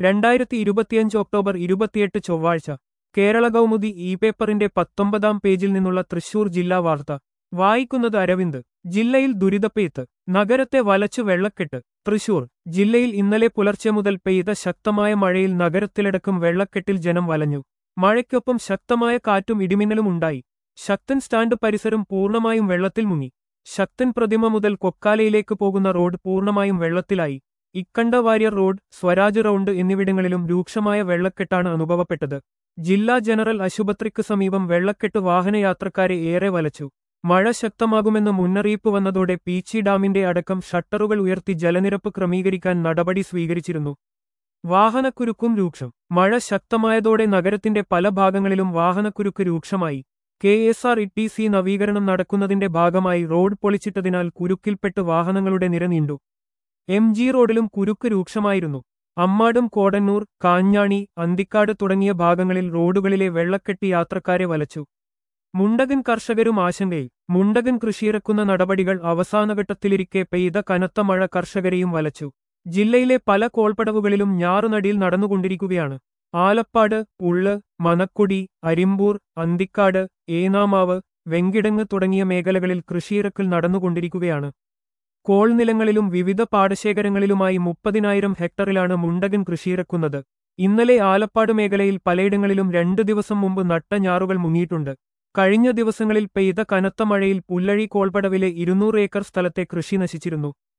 രണ്ടായിരത്തി ഇരുപത്തിയഞ്ച് ഒക്ടോബർ ഇരുപത്തിയെട്ട് ചൊവ്വാഴ്ച കേരള കൗമുദി ഇ പേപ്പറിന്റെ പത്തൊമ്പതാം പേജിൽ നിന്നുള്ള തൃശൂർ ജില്ലാ വാർത്ത വായിക്കുന്നത് അരവിന്ദ് ജില്ലയിൽ ദുരിതപ്പെയ്ത്ത് നഗരത്തെ വലച്ചു വെള്ളക്കെട്ട് തൃശൂർ ജില്ലയിൽ ഇന്നലെ പുലർച്ചെ മുതൽ പെയ്ത ശക്തമായ മഴയിൽ നഗരത്തിലടക്കം വെള്ളക്കെട്ടിൽ ജനം വലഞ്ഞു മഴയ്ക്കൊപ്പം ശക്തമായ കാറ്റും ഇടിമിന്നലും ഉണ്ടായി ശക്തൻ സ്റ്റാൻഡ് പരിസരം പൂർണ്ണമായും വെള്ളത്തിൽ മുങ്ങി ശക്തൻ പ്രതിമ മുതൽ കൊക്കാലയിലേക്ക് പോകുന്ന റോഡ് പൂർണ്ണമായും വെള്ളത്തിലായി ഇക്കണ്ട വാര്യർ റോഡ് സ്വരാജ് റൗണ്ട് എന്നിവിടങ്ങളിലും രൂക്ഷമായ വെള്ളക്കെട്ടാണ് അനുഭവപ്പെട്ടത് ജില്ലാ ജനറൽ ആശുപത്രിക്ക് സമീപം വെള്ളക്കെട്ട് വാഹനയാത്രക്കാരെ ഏറെ വലച്ചു മഴ ശക്തമാകുമെന്ന് മുന്നറിയിപ്പ് വന്നതോടെ പീച്ചി ഡാമിന്റെ അടക്കം ഷട്ടറുകൾ ഉയർത്തി ജലനിരപ്പ് ക്രമീകരിക്കാൻ നടപടി സ്വീകരിച്ചിരുന്നു വാഹനക്കുരുക്കും രൂക്ഷം മഴ ശക്തമായതോടെ നഗരത്തിന്റെ പല ഭാഗങ്ങളിലും വാഹനക്കുരുക്ക് രൂക്ഷമായി K S R E T C നവീകരണം നടക്കുന്നതിന്റെ ഭാഗമായി റോഡ് പൊളിച്ചിട്ടതിനാൽ കുരുക്കിൽപ്പെട്ട് വാഹനങ്ങളുടെ നിര നീണ്ടു എം ജി റോഡിലും കുരുക്ക് രൂക്ഷമായിരുന്നു അമ്മാടും കോടന്നൂർ കാഞ്ഞാണി അന്തിക്കാട് തുടങ്ങിയ ഭാഗങ്ങളിൽ റോഡുകളിലെ വെള്ളക്കെട്ടി യാത്രക്കാരെ വലച്ചു മുണ്ടകൻ കർഷകരും ആശങ്കയിൽ മുണ്ടകൻ കൃഷിയിറക്കുന്ന നടപടികൾ അവസാനഘട്ടത്തിലിരിക്കെ പെയ്ത കനത്ത മഴ കർഷകരെയും വലച്ചു ജില്ലയിലെ പല കോൾപ്പടവുകളിലും ഞാറുനടിയിൽ നടന്നുകൊണ്ടിരിക്കുകയാണ് ആലപ്പാട് ഉള്ള് മനക്കുടി അരിമ്പൂർ അന്തിക്കാട് ഏനാമാവ് വെങ്കിടങ്ങ് തുടങ്ങിയ മേഖലകളിൽ കൃഷിയിറക്കൽ നടന്നുകൊണ്ടിരിക്കുകയാണ് കോൾ നിലങ്ങളിലും വിവിധ പാടശേഖരങ്ങളിലുമായി മുപ്പതിനായിരം ഹെക്ടറിലാണ് മുണ്ടകൻ കൃഷിയിറക്കുന്നത് ഇന്നലെ ആലപ്പാട് മേഖലയിൽ പലയിടങ്ങളിലും രണ്ടു ദിവസം മുമ്പ് നട്ട ഞാറുകൾ മുങ്ങിയിട്ടുണ്ട് കഴിഞ്ഞ ദിവസങ്ങളിൽ പെയ്ത കനത്ത മഴയിൽ പുല്ലഴി കോൾപടവിലെ ഇരുന്നൂറ് ഏക്കർ സ്ഥലത്തെ കൃഷി നശിച്ചിരുന്നു